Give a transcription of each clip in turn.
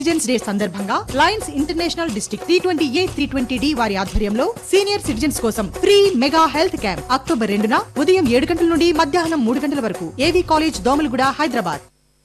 citizens day సందర్భంగా Lions International District three twenty A three twenty D వారి ఆధ్వర్యంలో senior citizens కోసం free mega health camp October రెండున ఉదయం ఏడు గంటల నుండి మధ్యాహ్నం మూడు గంటల వరకు ఏవీ కాలేజ్ దోమలగూడ హైదరాబాద్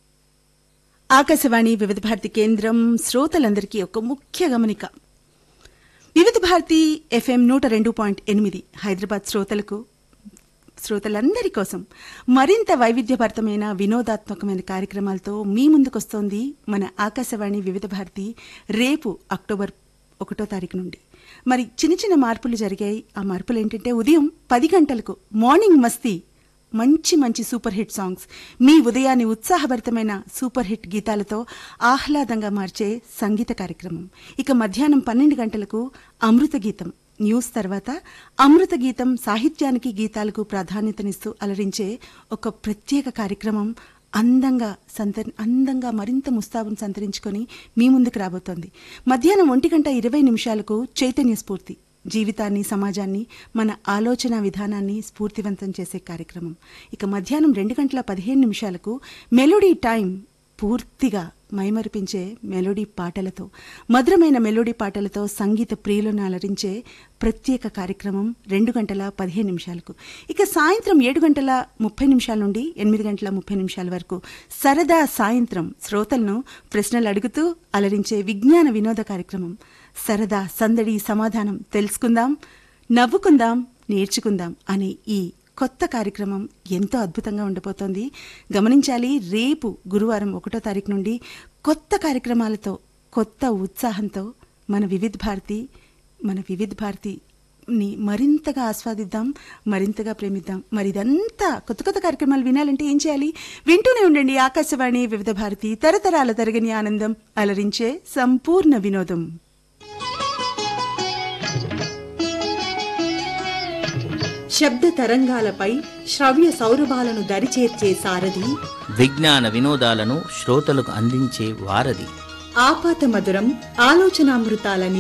ఆకాశవాణి వివిధ భారతి కేంద్రం శ్రోతలందరికీ ఒక ముఖ్య గమనిక వివిధ భారతి ఎఫ్ఎం నూట రెండు పాయింట్ ఎనిమిది హైదరాబాద్ శ్రోతలకు శ్రోతలందరి కోసం మరింత వైవిధ్యభరితమైన వినోదాత్మకమైన కార్యక్రమాలతో మీ ముందుకొస్తోంది మన ఆకాశవాణి వివిధ భారతి రేపు అక్టోబర్ ఒకటో తారీఖు నుండి మరి చిన్న చిన్న మార్పులు జరిగాయి ఆ మార్పులు ఏంటంటే ఉదయం పది గంటలకు మార్నింగ్ మస్తీ మంచి మంచి సూపర్ హిట్ సాంగ్స్ మీ ఉదయాన్ని ఉత్సాహభరితమైన సూపర్ హిట్ గీతాలతో ఆహ్లాదంగా మార్చే సంగీత కార్యక్రమం ఇక మధ్యాహ్నం పన్నెండు గంటలకు అమృత గీతం న్యూస్ తర్వాత అమృత గీతం సాహిత్యానికి గీతాలకు ప్రాధాన్యతనిస్తూ అలరించే ఒక ప్రత్యేక కార్యక్రమం అందంగా సంతరి అందంగా మరింత ముస్తాబును సంతరించుకొని మీ ముందుకు రాబోతోంది మధ్యాహ్నం ఒంటి గంట ఇరవై నిమిషాలకు చైతన్య స్ఫూర్తి జీవితాన్ని సమాజాన్ని మన ఆలోచన విధానాన్ని స్ఫూర్తివంతం చేసే కార్యక్రమం ఇక మధ్యాహ్నం రెండు గంటల పదిహేను నిమిషాలకు మెలోడీ టైం పూర్తిగా మైమరిపించే మెలోడీ పాటలతో మధురమైన మెలోడీ పాటలతో సంగీత ప్రియులను అలరించే ప్రత్యేక కార్యక్రమం రెండు గంటల పదిహేను నిమిషాలకు ఇక సాయంత్రం ఏడు గంటల ముప్పై నిమిషాల నుండి ఎనిమిది గంటల ముప్పై నిమిషాల వరకు సరదా సాయంత్రం శ్రోతలను ప్రశ్నలు అడుగుతూ అలరించే విజ్ఞాన వినోద కార్యక్రమం సరదా సందడి సమాధానం తెలుసుకుందాం నవ్వుకుందాం నేర్చుకుందాం అనే ఈ కొత్త కార్యక్రమం ఎంతో అద్భుతంగా ఉండబోతోంది గమనించాలి రేపు గురువారం ఒకటో తారీఖు నుండి కొత్త కార్యక్రమాలతో కొత్త ఉత్సాహంతో మన వివిధ భారతి మన వివిధ భారతి ని మరింతగా ఆస్వాదిద్దాం మరింతగా ప్రేమిద్దాం మరి ఇదంతా కొత్త కొత్త కార్యక్రమాలు వినాలంటే ఏం చేయాలి వింటూనే ఉండండి ఆకాశవాణి వివిధ భారతి తరతరాల తరగని ఆనందం అలరించే సంపూర్ణ వినోదం శబ్ద తరంగాలపై శ్రవ్య సౌరభాలను దరిచేర్చే సారథి విజ్ఞాన వినోదాలను శ్రోతలకు అందించే వారధి ఆపాత మధురం ఆలోచనామృతాల